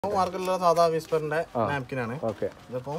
മാർക്കറ്റിലുള്ള സാധാ വിസ്പറിന്റെ നാപ്കിനാണ് ഓക്കെ ഇതിപ്പോ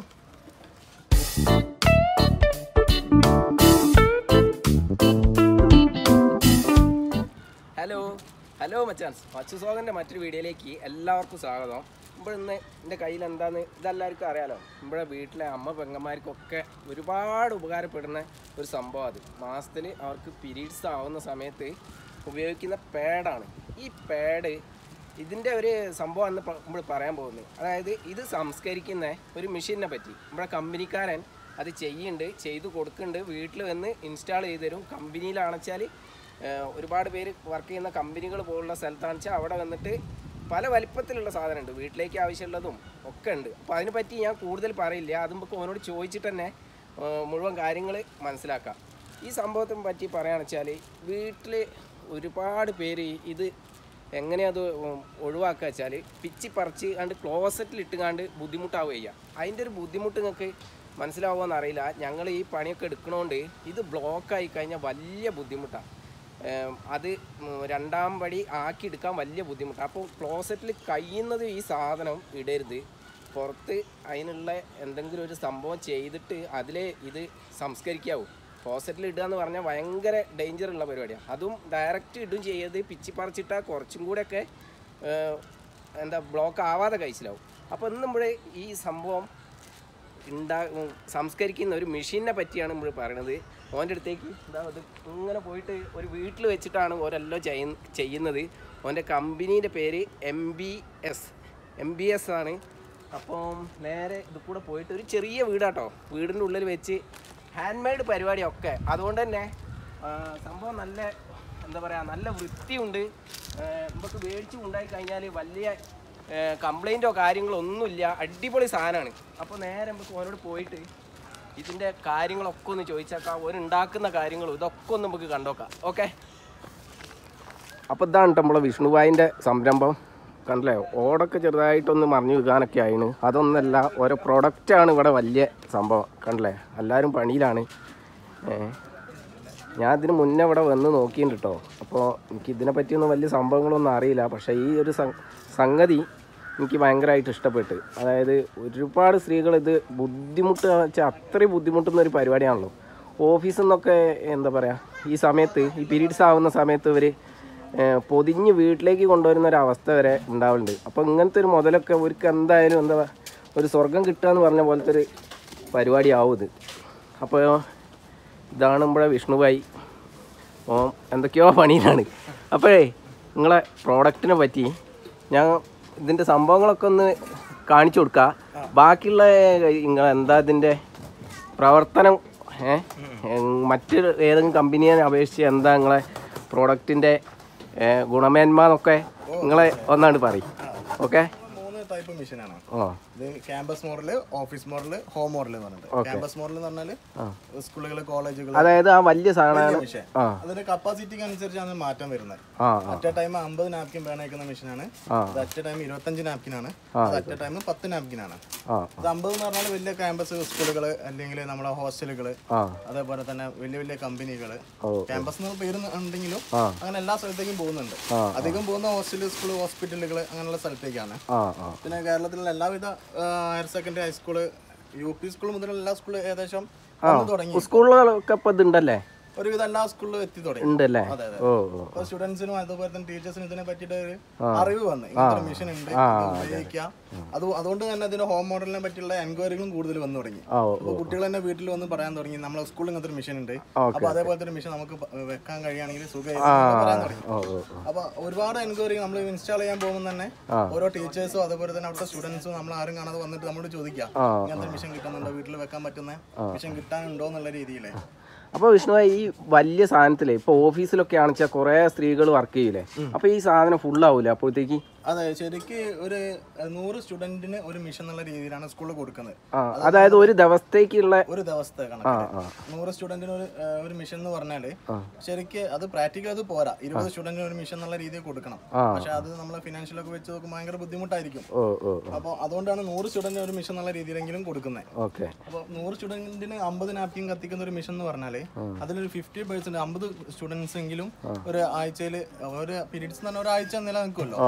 ഹലോ ഹലോ മച്ചാൻസ് മച്ചു സോഗൻ്റെ മറ്റൊരു വീഡിയോയിലേക്ക് എല്ലാവർക്കും സ്വാഗതം ഇപ്പോൾ ഇന്ന് എൻ്റെ കയ്യിൽ എന്താന്ന് ഇതെല്ലാവർക്കും അറിയാലോ നമ്മുടെ വീട്ടിലെ അമ്മ പെങ്ങന്മാർക്കൊക്കെ ഒരുപാട് ഉപകാരപ്പെടുന്ന ഒരു സംഭവം അത് മാസത്തിൽ അവർക്ക് പീരീഡ്സ് ആവുന്ന സമയത്ത് ഉപയോഗിക്കുന്ന പാഡാണ് ഈ പാഡ് ഇതിൻ്റെ ഒരു സംഭവം അന്ന് നമ്മൾ പറയാൻ പോകുന്നത് അതായത് ഇത് സംസ്കരിക്കുന്ന ഒരു മെഷീനെ പറ്റി നമ്മുടെ കമ്പനിക്കാരൻ അത് ചെയ്യുന്നുണ്ട് ചെയ്തു കൊടുക്കുന്നുണ്ട് വീട്ടിൽ വന്ന് ഇൻസ്റ്റാൾ ചെയ്ത് തരും കമ്പനിയിലാണെച്ചാൽ ഏഹ് ഒരുപാട് പേര് വർക്ക് ചെയ്യുന്ന കമ്പനികൾ പോലുള്ള സ്ഥലത്താണെന്ന് വെച്ചാൽ അവിടെ വന്നിട്ട് പല വലിപ്പത്തിലുള്ള സാധനമുണ്ട് വീട്ടിലേക്ക് ആവശ്യമുള്ളതും ഒക്കെ ഉണ്ട് അപ്പോൾ അതിനെ പറ്റി ഞാൻ കൂടുതൽ പറയില്ല അത് നമുക്ക് ഓനോട് ചോദിച്ചിട്ട് തന്നെ ഏഹ് മുഴുവൻ കാര്യങ്ങൾ മനസ്സിലാക്കാം ഈ സംഭവത്തെ പറ്റി പറയുകയാണെന്ന് വെച്ചാൽ വീട്ടിൽ ഒരുപാട് പേര് ഇത് എങ്ങനെയത് ഒഴിവാക്കുക വെച്ചാൽ പിച്ചി പറിച്ച് കണ്ട് ക്ലോസറ്റിൽ ഇട്ടുകാണ്ട് ബുദ്ധിമുട്ടാവുക ചെയ്യുക അതിൻ്റെ ഒരു ബുദ്ധിമുട്ട് നിങ്ങൾക്ക് മനസ്സിലാവുമോ അറിയില്ല ഞങ്ങൾ ഈ പണിയൊക്കെ എടുക്കണോണ്ട് ഇത് ബ്ലോക്കായി കഴിഞ്ഞാൽ വലിയ ബുദ്ധിമുട്ടാണ് ഏം, അത് ഉം, രണ്ടാം പടി ആക്കി എടുക്കാൻ വലിയ ബുദ്ധിമുട്ടാണ് അപ്പോൾ ക്ലോസറ്റിൽ കഴിയുന്നത് ഈ സാധനം ഇടരുത് പുറത്ത് അതിനുള്ള എന്തെങ്കിലും ഒരു സംഭവം ചെയ്തിട്ട് അതിലെ ഇത് സംസ്കരിക്കാവൂ ക്ലോസറ്റിൽ ഇടുക എന്ന് പറഞ്ഞാൽ ഭയങ്കര ഡേഞ്ചർ ഉള്ള പരിപാടിയാണ് അതും ഡയറക്റ്റ് ഇടും ചെയ്യത് പിച്ചി പറിച്ചിട്ടാൽ കുറച്ചും കൂടെയൊക്കെ ഏഹ്, എന്താ ബ്ലോക്ക് ആവാതെ കഴിച്ചിലാവും അപ്പോൾ ഇന്ന് നമ്മൾ ഈ സംഭവം ഉണ്ടാ ഉം, സംസ്കരിക്കുന്ന ഒരു മെഷീനെ പറ്റിയാണ് നമ്മൾ പറയണത് ഓൻ്റെ അടുത്തേക്ക് എന്താ അത് ഇങ്ങനെ പോയിട്ട് ഒരു വീട്ടിൽ വെച്ചിട്ടാണ് ഓരെല്ലാം ചെയ്യുന്ന ചെയ്യുന്നത് ഓൻ്റെ കമ്പനീൻ്റെ പേര് M B S M B S ആണ് അപ്പം നേരെ ഇത് കൂടെ പോയിട്ട് ഒരു ചെറിയ വീടാട്ടോ വീടിൻ്റെ ഉള്ളിൽ വെച്ച് ഹാൻഡ് മെയ്ഡ് പരിപാടിയൊക്കെ അതുകൊണ്ട് തന്നെ ആ, സംഭവം നല്ല എന്താ പറയുക നല്ല വൃത്തിയുണ്ട് ആ, നമുക്ക് മേടിച്ച് ഉണ്ടായി കഴിഞ്ഞാൽ വലിയ കംപ്ലൈൻറ്റോ കാര്യങ്ങളോ ഒന്നുമില്ല അടിപൊളി സാധനമാണ് അപ്പോൾ നേരെ നമുക്ക് ഓനോട് പോയിട്ട് ഇതിൻ്റെ കാര്യങ്ങളൊക്കെ ഒന്ന് ചോദിച്ചേക്കാം ഓൻ ഉണ്ടാക്കുന്ന കാര്യങ്ങളും ഇതൊക്കെ ഒന്ന് നമുക്ക് കണ്ടോക്കാം ഓക്കെ അപ്പോൾ ഇതാണ് കേട്ടോ നമ്മളെ വിഷ്ണുവായിൻ്റെ സംരംഭം കണ്ടില്ലേ ഓടൊക്കെ ചെറുതായിട്ടൊന്ന് മറിഞ്ഞു വീകാനൊക്കെ ആയിന് അതൊന്നല്ല ഓരോ പ്രൊഡക്റ്റാണ് ഇവിടെ വലിയ സംഭവം കണ്ടില്ലേ എല്ലാവരും പണിയിലാണ് ഏ. ഞാൻ ഇതിന് മുന്നേ ഇവിടെ വന്ന് നോക്കിയിട്ടുണ്ട് കേട്ടോ അപ്പോൾ എനിക്ക് ഇതിനെ പറ്റിയൊന്നും വലിയ സംഭവങ്ങളൊന്നും അറിയില്ല പക്ഷേ ഈ ഒരു സം- സംഗതി എനിക്ക് ഭയങ്കരമായിട്ട് ഇഷ്ടപ്പെട്ട് അതായത് ഒരുപാട് സ്ത്രീകൾ ഇത് ബുദ്ധിമുട്ട് വെച്ചാൽ അത്രയും ബുദ്ധിമുട്ടുന്ന ഒരു പരിപാടിയാണല്ലോ ഓഫീസിൽ നിന്നൊക്കെ എന്താ പറയുക ഈ സമയത്ത് ഈ പീരീഡ്സ് ആവുന്ന സമയത്ത് ഇവർ പൊതിഞ്ഞ് വീട്ടിലേക്ക് കൊണ്ടുവരുന്ന ഒരു അവസ്ഥ വരെ ഉണ്ടാവുന്നുണ്ട് അപ്പോൾ ഇങ്ങനത്തെ ഒരു മുതലൊക്കെ അവർക്ക് എന്തായാലും എന്താ ഒരു സ്വർഗം കിട്ടുക എന്ന് പറഞ്ഞ പോലത്തെ ഒരു പരിപാടിയാവും ഇത് അപ്പോൾ ഇതാണ് നമ്മുടെ വിഷ്ണുഭായി ഓ എന്തൊക്കെയോ പണിയിലാണ് അപ്പോഴേ നിങ്ങളെ പ്രോഡക്റ്റിനെ പറ്റി ഞാൻ ഇതിൻ്റെ സംഭവങ്ങളൊക്കെ ഒന്ന് കാണിച്ചു കൊടുക്കുക ബാക്കിയുള്ള നിങ്ങൾ എന്താ ഇതിൻ്റെ പ്രവർത്തനം ഏ മറ്റ് ഏതെങ്കിലും കമ്പനിയെ അപേക്ഷിച്ച് എന്താ നിങ്ങളെ പ്രോഡക്റ്റിൻ്റെ ഗുണമേന്മ എന്നൊക്കെ നിങ്ങളെ ഒന്നാണ്ട് പറയും ഓക്കെ മൂന്ന് ടൈപ്പ് മെഷീനാണ് ഓ ഇത് campus model office model home model എന്ന് പറഞ്ഞിട്ട് ക്യാമ്പസ് മോഡൽ എന്ന് പറഞ്ഞാല് സ്കൂളുകൾ കോളേജുകൾ അതായത് ആ വലിയ സാധനമാണ് മെഷീൻ ആ അതിന്റെ കപ്പാസിറ്റിക്ക് അനുസരിച്ചാണ് മാറ്റം വരുന്നത് ആ അറ്റ് എ ടൈം അമ്പത് നാപ്കിൻ വേണേക്കുന്ന മെഷീനാണ് ആ. ഇത് അറ്റ് എ ടൈം ഇരുപത്തഞ്ച് നാപ്കിൻ ആണ് അത് അറ്റ് എ ടൈം പത്ത് നാപ്കിൻ ആണ് ആ ഇത് അമ്പത് എന്ന് പറഞ്ഞാൽ വലിയ ക്യാമ്പസ് സ്കൂളുകൾ അല്ലെങ്കിൽ നമ്മളെ ഹോസ്റ്റലുകൾ ആ അതേപോലെ തന്നെ വലിയ വലിയ കമ്പനികൾ ഓ ക്യാമ്പസ് എന്ന് പേര് ഉണ്ടെങ്കിലും ആ. അങ്ങനെ എല്ലാ സ്ഥലത്തേക്കും പോകുന്നുണ്ട് ആ. അധികം പോകുന്ന ഹോസ്റ്റൽ സ്കൂൾ ഹോസ്പിറ്റലുകൾ അങ്ങനെയുള്ള സ്ഥലത്തേക്കാണ് ആ ആ പിന്നെ കേരളത്തിലുള്ള എല്ലാവിധ higher secondary high school U P school മുതലുള്ള എല്ലാ സ്കൂളും ഏകദേശം വന്ന് തുടങ്ങി സ്കൂളുകളൊക്കെ ഇപ്പൊ ഇതുണ്ടല്ലേ ഒരുവിധം എല്ലാ സ്കൂളിലും എത്തി തുടങ്ങി ഉണ്ടല്ലേ അതെ അതെ ഓ ഓ അപ്പൊ സ്റ്റുഡൻസിനും അതുപോലെ തന്നെ ടീച്ചേഴ്സിനും ഇതിനെ പറ്റിയിട്ട് ഒരു അറിവ് വന്നു ഇങ്ങനത്തെ മെഷീൻ ഉണ്ട് ഇത് ഉപയോഗിക്കാം അത് അതുകൊണ്ട് തന്നെ ഇതിന്റെ ഹോം മോഡലിനെ പറ്റിയുള്ള എൻക്വയറികളും കൂടുതൽ വന്നു തുടങ്ങി ആ ഓ അപ്പൊ കുട്ടികൾ തന്നെ വീട്ടിൽ വന്ന് പറയാൻ തുടങ്ങി നമ്മളെ സ്കൂളിൽ ഇങ്ങനത്തെ ഒരു മെഷീൻ ഉണ്ട് അപ്പൊ അതേപോലത്തെ ഒരു മെഷീൻ നമുക്ക് പ- വെക്കാൻ കഴിയുകയാണെങ്കിൽ സുഖമായിട്ട് പറയാൻ തുടങ്ങി ഓ ഓ ഓ. അപ്പൊ ഒരുപാട് എൻക്വയറി നമ്മൾ ഇൻസ്റ്റാൾ ചെയ്യാൻ പോകുമ്പോൾ തന്നെ ആ. ഓരോ ടീച്ചേഴ്സും അതുപോലെ തന്നെ അവിടുത്തെ സ്റ്റുഡൻസും നമ്മൾ ആരും കാണാതെ വന്നിട്ട് നമ്മളോട് ചോദിക്കാം ആ. ഇങ്ങനത്തെ മെഷീൻ കിട്ടുന്നുണ്ടോ വീട്ടിൽ വെക്കാൻ പറ്റുന്ന മെഷീൻ കിട്ടാനുണ്ടോ എന്നുള്ള രീതിയിലേ അപ്പൊ വിഷ്ണു ഈ വലിയ സാധനത്തിലേ ഇപ്പൊ ഓഫീസിലൊക്കെ ആണെച്ചാൽ കുറെ സ്ത്രീകൾ വർക്ക് ചെയ്യൂലേ അപ്പൊ ഈ സാധനം ഫുൾ ആവൂലേ അപ്പോഴത്തേക്ക് അതെ ശരിക്ക് ഒരു ഏഹ്, നൂറ് സ്റ്റുഡന്റിന് ഒരു മിഷൻ എന്നുള്ള രീതിയിലാണ് സ്കൂളിൽ കൊടുക്കുന്നത് ആ അതായത് ഒരു ദിവസത്തേക്കുള്ള ഒരു ദിവസത്തെ കണക്ക് നൂറ് സ്റ്റുഡന്റിന് ഒരു ഏഹ്, ഒരു മിഷൻ എന്ന് പറഞ്ഞാല് ശരിക്ക് അത് പ്രാക്ടിക്കൽ അത് പോരാ ഇരുപത് സ്റ്റുഡന്റിന് ഒരു മിഷൻ എന്നുള്ള രീതിയിൽ കൊടുക്കണം ആ. പക്ഷെ അത് നമ്മളെ ഫിനാൻഷ്യൽ ഒക്കെ വെച്ച് നോക്കുമ്പോൾ ഭയങ്കര ബുദ്ധിമുട്ടായിരിക്കും ഓ ഓ അപ്പോൾ അതുകൊണ്ടാണ് നൂറ് സ്റ്റുഡന്റിന് ഒരു മിഷൻ എന്നുള്ള രീതിയിലെങ്കിലും കൊടുക്കുന്നത് ഓക്കെ അപ്പോൾ നൂറ് സ്റ്റുഡന്റിന് അമ്പത് നാപ്കിൻ കത്തിക്കുന്ന ഒരു മിഷൻ എന്ന് പറഞ്ഞാൽ അതിലൊരു ഫിഫ്റ്റി പെർസെന്റ് അമ്പത് സ്റ്റുഡൻസ് എങ്കിലും ഒരു ആഴ്ചയിൽ ഒരു പീരീഡ്സ് എന്ന് പറഞ്ഞാൽ ഒരാഴ്ച നിലനിൽക്കുമല്ലോ ആ ആ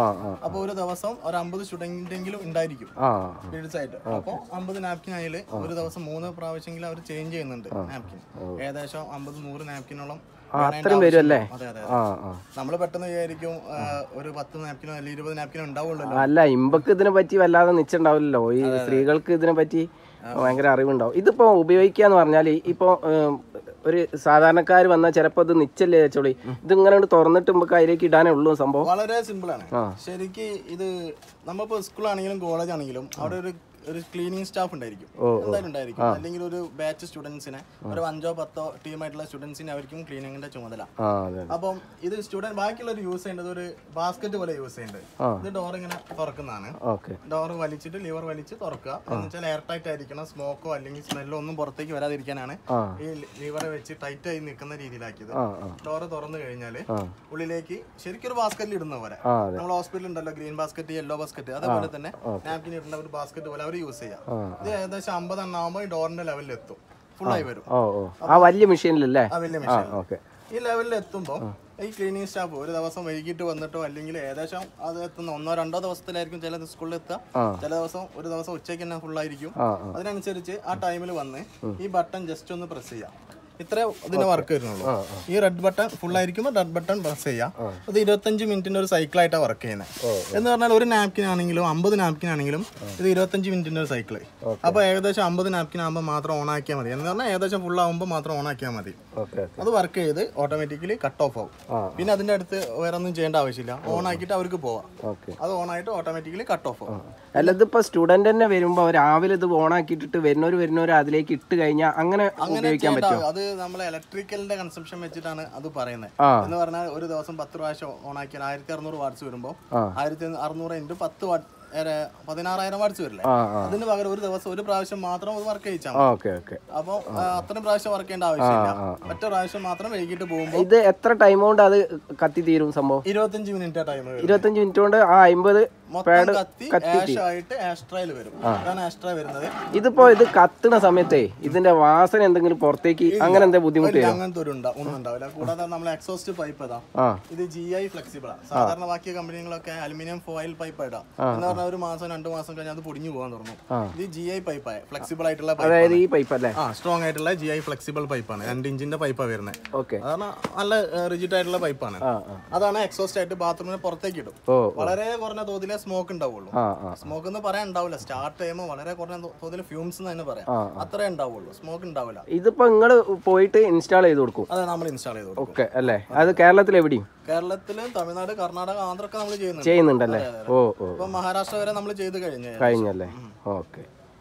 അപ്പൊ ഒരു ദിവസം ഒരു അമ്പത് സ്റ്റുഡന്റെങ്കിലും ഉണ്ടായിരിക്കും ആ പീരീഡ്സ് ആയിട്ട് അപ്പോൾ അമ്പത് നാപ്കിൻ ആയാല് ഒരു ദിവസം മൂന്ന് പ്രാവശ്യമെങ്കിലും അവർ ചേഞ്ച് ചെയ്യുന്നുണ്ട് നാപ്കിൻ ഏകദേശം അമ്പത് നൂറ് നാപ്കിനോളം അത്രയും വരും അല്ലേ അതെ അതെ ആ ആ നമ്മൾ പെട്ടെന്ന് വിചാരിക്കും ആ, ഒരു പത്ത് നാപ്കിനോ അല്ലെങ്കിൽ ഇരുപത് നാപ്കിനോ ഉണ്ടാവുള്ളൂ അല്ല ഇമ്പക്ക് ഇതിനെ പറ്റി വല്ലാതെ നിശ്ചയുണ്ടാവില്ലല്ലോ ഈ സ്ത്രീകൾക്ക് ഇതിനെ പറ്റി ഭയങ്കര അറിവുണ്ടാവും ഇതിപ്പോ ഉപയോഗിക്കാന്ന് പറഞ്ഞാൽ ഇപ്പോ ഏം, ഒരു സാധാരണക്കാർ വന്നാൽ ചിലപ്പോൾ ഇത് നിച്ചല്ലേ ചോളി ഇതിങ്ങനെ അങ്ങട് തുറന്നിട്ട് നമുക്ക് അതിലേക്ക് ഇടാനേ ഉള്ളൂ സംഭവം വളരെ സിമ്പിൾ ആണ് ശരിക്ക് ഇത് നമ്മളിപ്പോ സ്കൂളാണെങ്കിലും കോളേജ് ആണെങ്കിലും അവിടെ ഒരു ഒരു ക്ലീനിങ് സ്റ്റാഫ് ഉണ്ടായിരിക്കും എന്തായാലും ഉണ്ടായിരിക്കും അല്ലെങ്കിൽ ഒരു ബാച്ച് സ്റ്റുഡൻസിനെ ഒരു അഞ്ചോ പത്തോ ടീമായിട്ടുള്ള സ്റ്റുഡൻസിനെ അവർക്കും ക്ലീനിങ്ങിന്റെ ചുമതല ആ അതെ അപ്പം ഇത് സ്റ്റുഡന്റ് ബാക്കിയുള്ളവർ യൂസ് ചെയ്യേണ്ടത് ഒരു ബാസ്ക്കറ്റ് പോലെ യൂസ് ചെയ്യുന്നുണ്ട് ഇത് ഡോർ ഇങ്ങനെ തുറക്കുന്നതാണ് ഓക്കെ ഡോർ വലിച്ചിട്ട് ലിവർ വലിച്ച് തുറക്കുക എന്ന് വെച്ചാൽ എയർ ടൈറ്റ് ആയിരിക്കണം സ്മോക്കോ അല്ലെങ്കിൽ സ്മെല്ലോ ഒന്നും പുറത്തേക്ക് വരാതിരിക്കാനാണ് ആ. ഈ ലിവറെ വെച്ച് ടൈറ്റ് ആയി നിൽക്കുന്ന രീതിയിലാക്കിയത് ആ ആ ഡോറ് തുറന്നു കഴിഞ്ഞാൽ ആ. ഉള്ളിലേക്ക് ശരിക്കും ഒരു ബാസ്ക്കറ്റിൽ ഇടുന്ന പോലെ ആ അതെ നമ്മൾ ഹോസ്പിറ്റലിൽ ഉണ്ടല്ലോ ഗ്രീൻ ബാസ്ക്കറ്റ് യെല്ലോ ബാസ്ക്കറ്റ് അതേപോലെ തന്നെ നാപ്കിൻ ഇടുന്ന ഒരു ബാസ്ക്കറ്റ് പോലെ അവർ യൂസ് ചെയ്യാം ആ. ഇത് ഏകദേശം അമ്പത് എണ്ണം ആകുമ്പോൾ ഈ ഡോറിന്റെ ലെവലിൽ എത്തും full ആയി വരും ഓ ഓ ആ വലിയ മെഷീനിലല്ലേ ആ വലിയ ആ മെഷീൻ ഓക്കെ ഈ ലെവലിൽ എത്തുമ്പോൾ ഈ ക്ലീനിങ് സ്റ്റാഫ് ഒരു ദിവസം വൈകിട്ട് വന്നിട്ടോ അല്ലെങ്കിൽ ഏകദേശം അത് എത്തുന്ന ഒന്നോ രണ്ടോ ദിവസത്തിലായിരിക്കും ചില സ്കൂളിൽ എത്തുക ആ. ചില ദിവസം ഒരു ദിവസം ഉച്ചയ്ക്ക് തന്നെ full ആയിരിക്കും ആ ആ അതിനനുസരിച്ച് ആ ടൈമിൽ വന്ന് ഈ ബട്ടൺ ജസ്റ്റ് ഒന്ന് പ്രസ് ചെയ്യാം ഇത്രേ ഇതിന്റെ വർക്ക് വരുന്നുള്ളൂ ഈ റെഡ് ബട്ടൺ ഫുൾ ആയിരിക്കുമ്പോൾ റെഡ് ബട്ടൺ പ്രസ് ചെയ്യാം അത് ഇരുപത്തഞ്ച് മിനിറ്റിന്റെ ഒരു സൈക്കിളായിട്ടാണ് വർക്ക് ചെയ്യുന്നത് എന്ന് പറഞ്ഞാൽ ഒരു നാപ്കിൻ ആണെങ്കിലും അമ്പത് നാപ്കിൻ ആണെങ്കിലും ഇത് ഇരുപത്തഞ്ച് മിനിറ്റിന്റെ ഒരു സൈക്കിൾ അപ്പോൾ ഏകദേശം അമ്പത് നാപ്കിൻ ആകുമ്പോൾ മാത്രം ഓൺ ആക്കിയാൽ മതി എന്ന് പറഞ്ഞാൽ ഏകദേശം ഫുൾ ആകുമ്പോൾ മാത്രം ഓൺ ആക്കിയാൽ മതി ഓക്കെ ഓക്കെ അത് വർക്ക് ചെയ്ത് ഓട്ടോമാറ്റിക്കലി കട്ട് ഓഫ് ആവും ആ. പിന്നെ അതിന്റെ അടുത്ത് വേറെ ഒന്നും ചെയ്യേണ്ട ആവശ്യമില്ല ഓൺ ആക്കിയിട്ട് അവർക്ക് പോവാം ഓക്കെ അത് ഓൺ ആയിട്ട് ഓട്ടോമാറ്റിക്കലി കട്ട് ഓഫ് ആവും അല്ല ഇതിപ്പോ സ്റ്റുഡന്റ് തന്നെ വരുമ്പോ രാവിലെ ഇത് ഓണാക്കിയിട്ടിട്ട് വരുന്നവർ വരുന്നവർ അതിലേക്ക് ഇട്ട് കഴിഞ്ഞാൽ അങ്ങനെ അങ്ങനെ ഉപയോഗിക്കാൻ ചെയ്യേണ്ട പറ്റുമോ അത് നമ്മൾ ഇലക്ട്രിക്കലിന്റെ കൺസംഷൻ വെച്ചിട്ടാണ് അത് പറയുന്നത് ആ എന്ന് പറഞ്ഞാൽ ഒരു ദിവസം പത്ത് പ്രാവശ്യം ഓൺ ആക്കിയാൽ ആയിരത്തി അറുന്നൂറ് വാട്ട്സ് വരുമ്പോൾ ആ. ആയിരത്തി അറുന്നൂറ് ഇൻറ്റു പത്ത് വാട്ട് പതിനാറായിരം വാട്ട്സ് വരില്ലേ ആ ആ അതിന് പകരം ഒരു ദിവസം ഒരു പ്രാവശ്യം മാത്രം അത് വർക്ക് ചെയ്യിച്ചാൽ ആ ഓക്കെ ഓക്കെ അപ്പോൾ അത്രയും പ്രാവശ്യം വർക്ക് ചെയ്യേണ്ട ആവശ്യമില്ല ഒറ്റ പ്രാവശ്യം മാത്രം വൈകിട്ട് പോകുമ്പോൾ ഇത് എത്ര ടൈം കൊണ്ട് അത് കത്തി തീരും സംഭവം ഇരുപത്തഞ്ച് മിനിറ്റ് ടൈം ഇരുപത്തഞ്ച് മിനിറ്റ് കൊണ്ട് ആ അമ്പത് മൊത്തം കത്തി ആഷ് ആയിട്ട് ആസ്ട്രയിൽ വരും അതാണ് ആസ്ട്ര വരുന്നത് ഇതിപ്പോ ഇത് കത്തുന്ന സമയത്തേ ഇതിന്റെ വാസന എന്തെങ്കിലും പുറത്തേക്ക് അങ്ങനെ എന്തെങ്കിലും ബുദ്ധിമുട്ട് ഇല്ല, അങ്ങനത്തെ ഒരു ഉണ്ടാ- ഒന്നും ഉണ്ടാവില്ല കൂടാതെ നമ്മൾ എക്സോസ്റ്റ് പൈപ്പ് ഇതാ ആ ഇത് ജി ഐ ഫ്ലെക്സിബിൾ സാധാരണ ബാക്കി കമ്പനികളൊക്കെ അലുമിനിയം ഫോയിൽ പൈപ്പ് ഇടാം എന്ന് പറഞ്ഞാൽ ഒരു മാസം രണ്ട് മാസം കഴിഞ്ഞാൽ അത് പൊടിഞ്ഞു പോകാൻ തുടങ്ങും ആ. ഇത് ജി ഐ പൈപ്പായ ഫ്ലെക്സിബിൾ ആയിട്ടുള്ള അതായത് പൈപ്പ് ഈ പൈപ്പ് അല്ലേ ആ സ്ട്രോങ് ആയിട്ടുള്ള ജി ഐ ഫ്ലെക്സിബിൾ പൈപ്പാണ് രണ്ട് ഇഞ്ചിന്റെ പൈപ്പാണ് വരുന്നത് ഓക്കെ അതാണ് നല്ല റിജിഡ് ആയിട്ടുള്ള പൈപ്പാണ് ആ ആ അതാണ് എക്സോസ്റ്റ് ആയിട്ട് ബാത്റൂമിന് പുറത്തേക്ക് ഇടും ഓ വളരെ കുറഞ്ഞ തോതിലെ സ്മോക്ക് ഉണ്ടാവുള്ളൂ ആ ആ സ്മോക്ക് എന്ന് പറയാൻ ഉണ്ടാവില്ല സ്റ്റാർട്ട് ചെയ്യുമ്പോൾ വളരെ കുറഞ്ഞ തോ- തോതിൽ ഫ്യൂംസ് എന്ന് തന്നെ പറയാം ആ, അത്രേ ഉണ്ടാവുള്ളൂ സ്മോക്ക് ഉണ്ടാവില്ല ഇതിപ്പോ നിങ്ങള് പോയിട്ട് ഇൻസ്റ്റാൾ ചെയ്ത് കൊടുക്കും അത് നമ്മൾ ഇൻസ്റ്റാൾ ചെയ്തു കൊടുക്കും ഓക്കെ അല്ലേ അത് കേരളത്തിൽ എവിടെയും കേരളത്തിലും തമിഴ്നാട് കർണാടക ആന്ധ്ര ഒക്കെ നമ്മൾ ചെയ്യുന്നുണ്ട് ചെയ്യുന്നുണ്ടല്ലേ ഓ ഓ ഇപ്പൊ മഹാരാഷ്ട്ര വരെ നമ്മൾ ചെയ്ത് കഴിഞ്ഞു കഴിഞ്ഞല്ലേ ഓക്കെ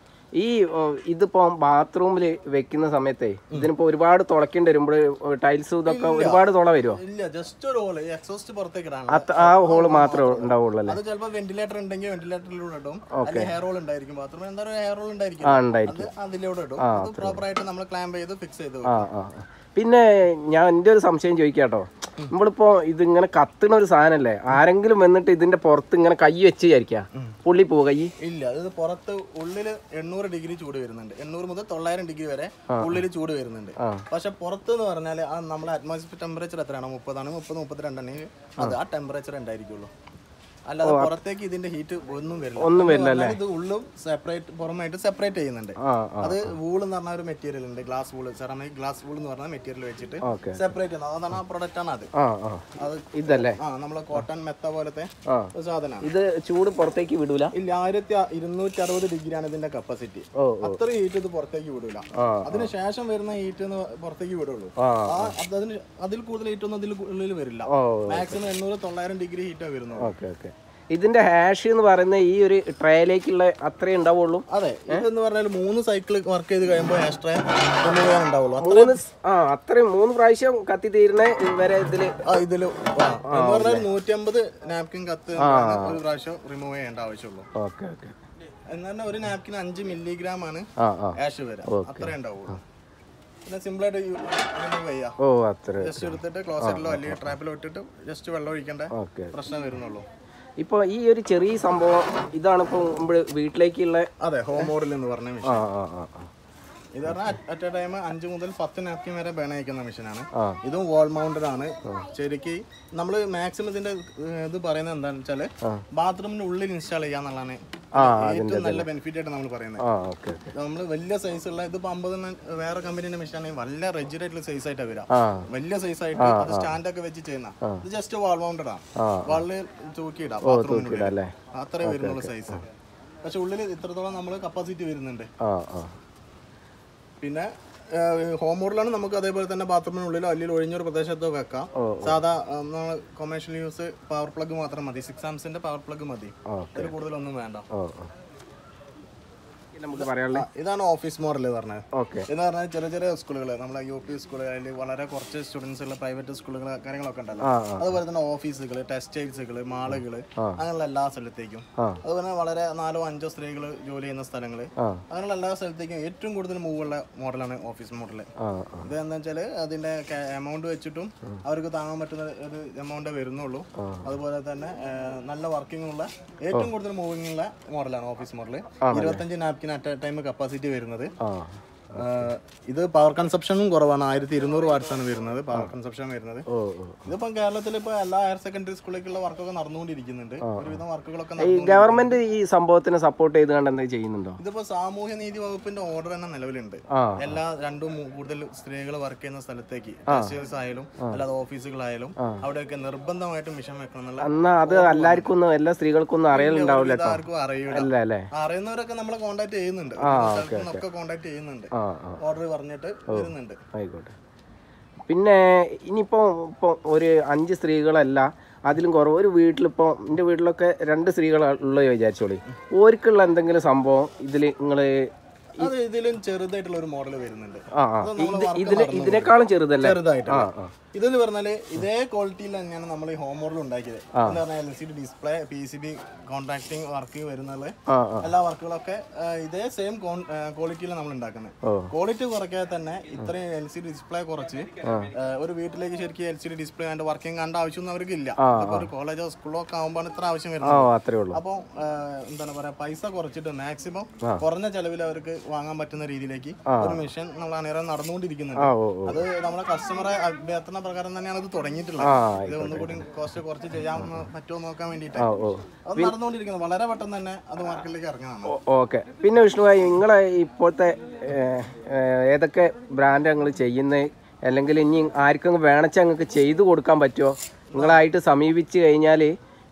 ഈ ഓ, ഇതിപ്പോ ബാത്റൂമിൽ വെക്കുന്ന സമയത്തെ ഇതിനിപ്പോ ഒരുപാട് തുളക്കേണ്ടി വരുമ്പോൾ ടൈൽസ് ഇതൊക്കെ ഒരുപാട് തുള വരുമോ ഇല്ല ജസ്റ്റ് ഒരു ഹോള് എക്സോസ്റ്റ് പുറത്തേക്ക് ഇടാണ് അത് ആ ഹോള് മാത്രമേ ഉണ്ടാവുള്ളൂ അല്ലേ അത് ചിലപ്പോൾ വെന്റിലേറ്റർ ഉണ്ടെങ്കിൽ വെന്റിലേറ്ററിലൂടെ ഇടും അല്ലെങ്കിൽ ഹെയർ റോൾ ഉണ്ടായിരിക്കും ബാത്റൂമിൽ എന്താ പറയുക ഹെയർ റോൾ ഉണ്ടായിരിക്കും ആ ഉണ്ടായിരിക്കും അത് അതിലൂടെ ഇടും അത് പ്രോപ്പർ ആയിട്ട് നമ്മൾ ക്ലാമ്പ് ചെയ്ത് ഫിക്സ് ചെയ്ത് ആ ആ ആ. പിന്നെ ഞാൻ എൻ്റെ ഒരു സംശയം ചോദിക്കാട്ടോ നമ്മളിപ്പോ ഇതിങ്ങനെ കത്തുന്ന ഒരു സാധനല്ലേ ആരെങ്കിലും വന്നിട്ട് ഇതിന്റെ പുറത്ത് ഇങ്ങനെ കൈ വെച്ച് വിചാരിക്കാം പുള്ളി പോവുക കൈ ഇല്ല അത് പുറത്ത് ഉള്ളില് എണ്ണൂറ് ഡിഗ്രി ചൂട് വരുന്നുണ്ട് എണ്ണൂറ് മുതൽ തൊള്ളായിരം ഡിഗ്രി വരെ ഉള്ളിൽ ചൂട് വരുന്നുണ്ട് ആ. പക്ഷെ പുറത്ത് എന്ന് പറഞ്ഞാൽ ആ നമ്മളെ അറ്റ്മോസ്ഫിയർ ടെമ്പറേച്ചർ എത്രയാണ് മുപ്പതാണ് മുപ്പത് മുപ്പത്തിരണ്ടാണെങ്കിൽ അത് ആ ടെമ്പറേച്ചർ ഉണ്ടായിരിക്കുള്ളൂ അല്ലാതെ പുറത്തേക്ക് ഇതിന്റെ ഹീറ്റ് ഒന്നും വരില്ല ഒന്നും വരില്ല എന്ന് പറഞ്ഞാൽ ഇത് ഉള്ളും സെപ്പറേറ്റ് പുറമായിട്ട് സെപ്പറേറ്റ് ചെയ്യുന്നുണ്ട് ആ ആ അത് വൂൾ എന്ന് പറഞ്ഞ ഒരു മെറ്റീരിയൽ ഉണ്ട് glass wool ceramic glass wool എന്ന് പറഞ്ഞ മെറ്റീരിയൽ വെച്ചിട്ട് ഓക്കെ സെപ്പറേറ്റ് ചെയ്യുന്നത് അതാണ് ആ പ്രൊഡക്റ്റ് ആണ് അത് ആ ആ അത് ഇതല്ലേ ആ നമ്മളെ കോട്ടൺ മെത്ത പോലത്തെ ആ ഒരു സാധനമാണ് ഇത് ചൂട് പുറത്തേക്ക് വിടൂല ഇല്ല ആയിരത്തി ഇരുന്നൂറ്റി അറുപത് ഡിഗ്രിയാണ് ഇതിന്റെ കപ്പാസിറ്റി ഓ അത്ര ഹീറ്റ് ഇത് പുറത്തേക്ക് വിടൂല ആ അതിന് ശേഷം വരുന്ന ഹീറ്റ് പുറത്തേക്ക് വിടുള്ളൂ ആ ആ അത് അതിന് അതിൽ കൂടുതൽ ഹീറ്റ് ഒന്നും അതിൽ ഉള്ളിൽ വരില്ല ഓ മാക്സിമം എണ്ണൂറ് തൊള്ളായിരം ഡിഗ്രി ഹീറ്റാ വരുന്നത് ഓക്കെ ഓക്കെ ഇതിന്റെ ഹാഷ് എന്ന് പറയുന്ന ഈ ഒരു ട്രേയിലേക്കുള്ള അത്രേ ഉണ്ടാവുള്ളൂ അതെ ഇതെന്ന് പറഞ്ഞാൽ മൂന്ന് സൈക്കിൾ വർക്ക് ചെയ്ത് കഴിയുമ്പോൾ എക്സ്ട്രാ റിമൂവ് ചെയ്യാൻ ഉണ്ടാവുള്ളൂ അത്ര മൂന്ന് സ്- ആ അത്രയും മൂന്ന് പ്രാവശ്യം കത്തി തീരുന്ന വരെ ഇതില് ആ, ഇതില് ആ, എന്ന് പറഞ്ഞാൽ നൂറ്റി അമ്പത് നാപ്കിൻ കത്ത് ഒരു പ്രാവശ്യം റിമൂവ് ചെയ്യേണ്ട ആവശ്യമുള്ളൂ ഓക്കെ ഓക്കെ എന്ന് പറഞ്ഞാൽ ഒരു നാപ്കിൻ അഞ്ച് മില്ലിഗ്രാം ആണ് ആ ആ ആഷ് വരാം അത്രേ ഉണ്ടാവുള്ളൂ പിന്നെ സിമ്പിൾ ആയിട്ട് റിമൂവ് ചെയ്യാം ഓ അത്ര ജസ്റ്റ് എടുത്തിട്ട് ക്ലോസറ്റിലോ അല്ലെങ്കിൽ ട്രാപ്പിലോ ഇട്ടിട്ട് ജസ്റ്റ് വെള്ളം ഒഴിക്കേണ്ട ഓക്കെ പ്രശ്നം വരുന്നുള്ളൂ ഇപ്പോൾ ഈ ഒരു ചെറിയ സംഭവം ഇതാണ് ഇപ്പോൾ നമ്മൾ വീട്ടിലേക്കുള്ള അതെ ഹോം മോഡൽ എന്ന് പറഞ്ഞ ആ മെഷീൻ ആ ആ ആ ഇത് പറഞ്ഞാൽ അറ്റ് എ ടൈം അഞ്ച് മുതൽ പത്ത് നാപ്കിൻ വരെ ബേൺ അയക്കുന്ന മെഷീനാണ് ആ. ഇതും വാൾ മൗണ്ടഡ് ആണ് ശരിക്ക് നമ്മൾ മാക്സിമം ഇതിന്റെ ഏഹ്, ഇത് പറയുന്നത് എന്താണെന്ന് വെച്ചാല് ബാത്റൂമിന്റെ ഉള്ളിൽ ഇൻസ്റ്റാൾ ചെയ്യാന്നുള്ളതാണ് ആ ഏറ്റവും നല്ല ബെനിഫിറ്റ് ആയിട്ട് നമ്മൾ പറയുന്നത് ആ ഓക്കെ ഓക്കെ നമ്മൾ വലിയ സൈസ് ഉള്ള ഇതിപ്പോ അമ്പത് വേറെ കമ്പനീന്റെ മെഷീൻ ആണെങ്കിൽ വളരെ റെജിഡ് ആയിട്ടുള്ള സൈസ് ആയിട്ടാണ് വരാം ആ വലിയ സൈസ് ആയിട്ട് അത് സ്റ്റാൻഡ് ഒക്കെ വെച്ച് ചെയ്യുന്ന ഇത് ജസ്റ്റ് വാൾ മൗണ്ടഡ് ആണ് ആ. വാളില് തൂക്കിയിടാം ബാത്റൂമിനുള്ളിൽ അല്ലേ അത്രേ വരുന്നുള്ള സൈസ് പക്ഷെ ഉള്ളിൽ ഇത്രത്തോളം നമ്മൾ കപ്പാസിറ്റി വരുന്നുണ്ട് ആ ആ പിന്നെ ഹോം മോഡിലാണ് നമുക്ക് അതേപോലെ തന്നെ ബാത്റൂമിനുള്ളിലോ അല്ലെങ്കിൽ ഒഴിഞ്ഞൊരു പ്രദേശത്തോ വെക്കാം സാധാ നമ്മൾ കൊമേഴ്ഷ്യൽ യൂസ് പവർ പ്ലഗ് മാത്രം മതി സിക്സ് ആംസിന്റെ പവർ പ്ലഗ് മതി ഇതിൽ കൂടുതലൊന്നും വേണ്ട ഓ ഓ നമുക്ക് പറയാനുള്ളത് ആ, ഇതാണ് ഓഫീസ് മോഡൽ പറഞ്ഞത് ഓക്കെ എന്ന് പറഞ്ഞാൽ ചെറിയ ചെറിയ സ്കൂളുകൾ നമ്മളെ യു പി സ്കൂളുകൾ അല്ലെങ്കിൽ വളരെ കുറച്ച് സ്റ്റുഡൻസ് ഉള്ള പ്രൈവറ്റ് സ്കൂളുകൾ കാര്യങ്ങളൊക്കെ ഉണ്ടല്ലോ ആ, അതുപോലെ തന്നെ ഓഫീസുകൾ ടെക്സ്റ്റൈൽസുകൾ മാളുകൾ അങ്ങനെയുള്ള എല്ലാ സ്ഥലത്തേക്കും ആ. അതുപോലെ വളരെ നാലോ അഞ്ചോ സ്ത്രീകൾ ജോലി ചെയ്യുന്ന സ്ഥലങ്ങൾ ആ. അങ്ങനെയുള്ള എല്ലാ സ്ഥലത്തേക്കും ഏറ്റവും കൂടുതൽ മൂവ് ഉള്ള മോഡലാണ് ഓഫീസ് മോഡൽ ആ ആ ഇത് എന്താ വെച്ചാല് അതിന്റെ എമൗണ്ട് വെച്ചിട്ടും അവർക്ക് താങ്ങാൻ പറ്റുന്ന ഒരു എമൗണ്ട് വരുന്നുള്ളൂ അതുപോലെ തന്നെ ആ, നല്ല വർക്കിംഗ് ഉള്ള ഏറ്റവും കൂടുതൽ മൂവിംഗ് ഉള്ള മോഡലാണ് ഓഫീസ് മോഡൽ ഇരുപത്തഞ്ച് നാപ്കിൻ അറ്റ് ടൈം കപ്പാസിറ്റി വരുന്നത് ആ ആ, ഇത് പവർ കൺസപ്ഷനും കുറവാണ് ആയിരത്തി ഇരുന്നൂറ് വാട്ട്സ് ആണ് വരുന്നത് പവർ കൺസപ്ഷൻ വരുന്നത് ഓ ഓ ഇതിപ്പം കേരളത്തിൽ ഇപ്പൊ എല്ലാ ഹയർ സെക്കൻഡറി സ്കൂളിലേക്കുള്ള വർക്കൊക്കെ നടന്നുകൊണ്ടിരിക്കുന്നുണ്ട് ഒരുവിധം വർക്കുകളൊക്കെ ഈ നടന്നു ഗവൺമെന്റ് ഈ സംഭവത്തിനെ സപ്പോർട്ട് ചെയ്ത് കണ്ട് എന്തെങ്കിലും ചെയ്യുന്നുണ്ടോ ഇതിപ്പോ സാമൂഹ്യ നീതി വകുപ്പിന്റെ ഓർഡർ തന്നെ നിലവിലുണ്ട് ആ എല്ലാ രണ്ടും മൂ- കൂടുതൽ സ്ത്രീകൾ വർക്ക് ചെയ്യുന്ന സ്ഥലത്തേക്ക് ടെക്സ്റ്റൈൽസ് ആയാലും അല്ലാതെ ഓഫീസുകളായാലും അവിടെയൊക്കെ നിർബന്ധമായിട്ടും മിഷൻ വെക്കണം എന്നുള്ള എന്നാ അത് എല്ലാവർക്കും ഒന്നും എല്ലാ സ്ത്രീകൾക്കും ഒന്നും അറിയലുണ്ടാവില്ല കേട്ടോ ആർക്കും അറിയൂല അല്ല അല്ലേ അറിയുന്നവരൊക്കെ നമ്മളെ കോണ്ടാക്ട് ചെയ്യുന്നുണ്ട് ഒക്കെ കോണ്ടാക്ട് ചെയ്യുന്നുണ്ട് ആ ആ ഓർഡർ പറഞ്ഞിട്ട് വരുന്നുണ്ട് ആയിക്കോട്ടെ പിന്നെ ഇനിയിപ്പോൾ ഇപ്പോൾ ഒരു അഞ്ച് സ്ത്രീകളല്ല അതിലും കുറവ് ഒരു വീട്ടിലിപ്പോൾ എൻ്റെ വീട്ടിലൊക്കെ രണ്ട് സ്ത്രീകളുള്ളത് വിചാരിച്ചോളി ഓർക്കുള്ള എന്തെങ്കിലും സംഭവം ഇതിൽ നിങ്ങൾ അത് ഇതിലും ചെറുതായിട്ടുള്ള ഒരു മോഡൽ വരുന്നുണ്ട് ആ ആ ഇത് ഇതിന് ഇതിനേക്കാളും ചെറുതല്ലേ ചെറുതായിട്ട് ആ ആ ഇതെന്ന് പറഞ്ഞാല് ഇതേ ക്വാളിറ്റിയിൽ തന്നെയാണ് നമ്മൾ ഈ ഹോം മോഡൽ ഉണ്ടാക്കിയത് എന്ന് പറഞ്ഞാൽ L C D display P C B contracting work വരുന്നുള്ള ആ ആ എല്ലാ വർക്കുകളൊക്കെ ആ, ഇതേ സെയിം ക്വാളിറ്റിയിലാണ് നമ്മൾ ഉണ്ടാക്കുന്നത് ഓ. ക്വാളിറ്റി കുറയ്ക്കാതെ തന്നെ ഇത്രയും എൽ സി ഡി ഡിസ്പ്ലേ കുറച്ച് ആ, ഒരു വീട്ടിലേക്ക് ശരിക്കും എൽ സി ഡി ഡിസ്പ്ലേ അതിന്റെ വർക്കിംഗ് കണ്ട ആവശ്യമൊന്നും അവർക്ക് ഇല്ല ഇപ്പൊ ഒരു കോളേജോ സ്കൂളോ ഒക്കെ ആകുമ്പോൾ ഇത്ര ആവശ്യം ആ വരുന്നത് അത്രേ ഉള്ളൂ അപ്പോൾ എന്താണ് പറയാ പൈസ കുറച്ചിട്ട് മാക്സിമം കുറഞ്ഞ ചെലവിൽ അവർക്ക് വാങ്ങാൻ പറ്റുന്ന രീതിയിലേക്ക് ഒരു മിഷൻ നമ്മൾ അണിയറ നടന്നുകൊണ്ടിരിക്കുന്നുണ്ട് ആ ഓ ഓ അത് നമ്മളെ കസ്റ്റമറെ അഭ്യർത്ഥന പ്രകാരം തന്നെയാണ് ഇത് തുടങ്ങിയിട്ടുള്ളത് ആ ഇത് ഒന്നുകൂടി കോസ്റ്റ് കുറച്ച് ചെയ്യാൻ പറ്റുമോ നോക്കാൻ വേണ്ടിയിട്ട് ആ ഓ അത് നടന്നുകൊണ്ടിരിക്കുന്നത് വളരെ പെട്ടെന്ന് തന്നെ അത് മാർക്കറ്റിലേക്ക് ഇറങ്ങുന്നതാണ് ഓക്കെ പിന്നെ വിഷ്ണുഭായി നിങ്ങളെ ഇപ്പോഴത്തെ ഏഹ്, ഏഹ്, ഏതൊക്കെ ബ്രാൻഡ് നിങ്ങൾ ചെയ്യുന്നത് അല്ലെങ്കിൽ ഇനി ആർക്കും വേണച്ച നിങ്ങൾക്ക് ചെയ്തു കൊടുക്കാൻ പറ്റുമോ നിങ്ങളായിട്ട് സമീപിച്ച് കഴിഞ്ഞാൽ